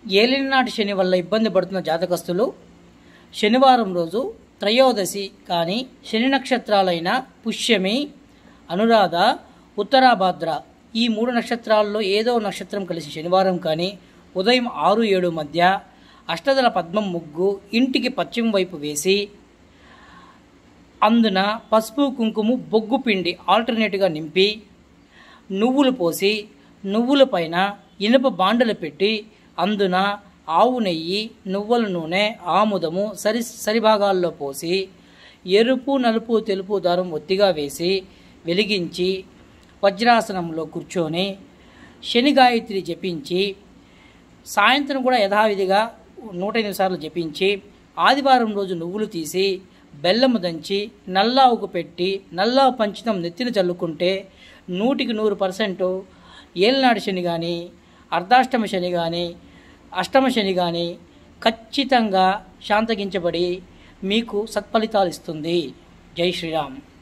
ఏలినాటి శని వల్ల ఇబ్బంది పడుతున్న జాతకస్తులు శనివారం రోజు త్రయోదశి కానీ శని నక్షత్రాలైన పుష్యమి అనురాధ ఉత్తరాభాద్ర ఈ మూడు నక్షత్రాల్లో ఏదో నక్షత్రం కలిసి శనివారం కానీ ఉదయం ఆరు ఏడు మధ్య అష్టదల పద్మం ముగ్గు ఇంటికి పశ్చిమ వైపు వేసి అందున పసుపు కుంకుమ బొగ్గు పిండి ఆల్టర్నేట్గా నింపి నువ్వులు పోసి నువ్వుల పైన ఇనుప బాండలు పెట్టి అందున ఆవు నెయ్యి నువ్వుల నూనె ఆముదము సరి సరిభాగాల్లో పోసి ఎరుపు నలుపు తెలుపు దారం ఒత్తిగా వేసి వెలిగించి వజ్రాసనంలో కూర్చొని శని గాయత్రి జపించి సాయంత్రం కూడా యథావిధిగా నూట ఎనిమిది సార్లు జపించి ఆదివారం రోజు నువ్వులు తీసి బెల్లము దంచి నల్లావుకు పెట్టి నల్లావు పంచితం నెత్తిన చల్లుకుంటే నూటికి నూరు పర్సెంట్ ఏలినాడు శని కానీ అర్ధాష్టమ శని కానీ అష్టమ శని కానీ ఖచ్చితంగా శాంతగించబడి మీకు సత్ఫలితాలు ఇస్తుంది జై శ్రీరామ్